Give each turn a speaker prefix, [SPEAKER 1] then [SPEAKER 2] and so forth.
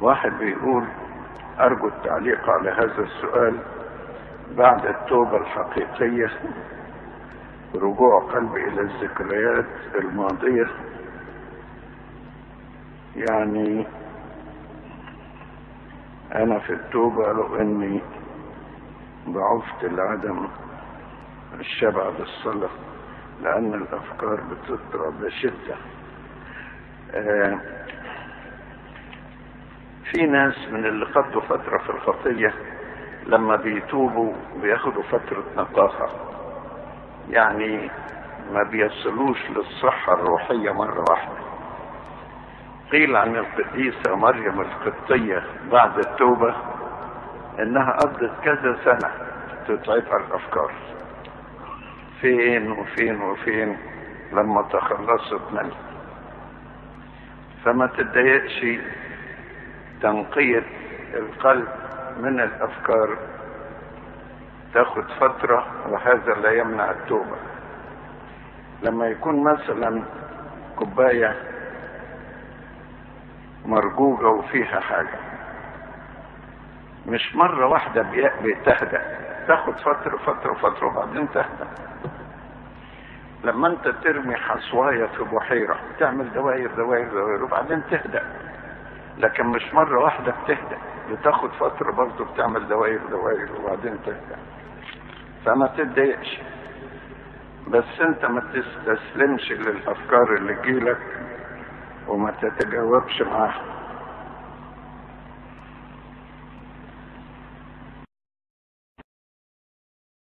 [SPEAKER 1] واحد بيقول أرجو التعليق على هذا السؤال بعد التوبة الحقيقية رجوع قلبي إلى الذكريات الماضية يعني أنا في التوبة لو إني ضعفت لعدم الشبع بالصلاة لأن الأفكار بتطرى بشدة آه في ناس من اللي قضوا فترة في الخطية لما بيتوبوا بياخدوا فترة نقاهة يعني ما بيصلوش للصحة الروحية مرة واحدة قيل عن القديسة مريم القبطية بعد التوبة انها قضت كذا سنة تتعبها الافكار فين وفين وفين لما تخلصت منه فما تتضايقش تنقية القلب من الافكار تاخد فترة وهذا لا يمنع التوبة لما يكون مثلا كوباية مرجوجة وفيها حاجة مش مرة واحدة بتهدأ تاخد فترة فترة فترة وبعدين تهدأ لما انت ترمي حصواية في بحيرة تعمل دوائر دوائر دوائر وبعدين تهدأ لكن مش مرة واحدة بتهدأ بتاخد فترة برضه بتعمل دوائر دوائر وبعدين تهدأ فما تتضايقش بس انت ما تستسلمش للافكار اللي تجيلك وما تتجاوبش معاها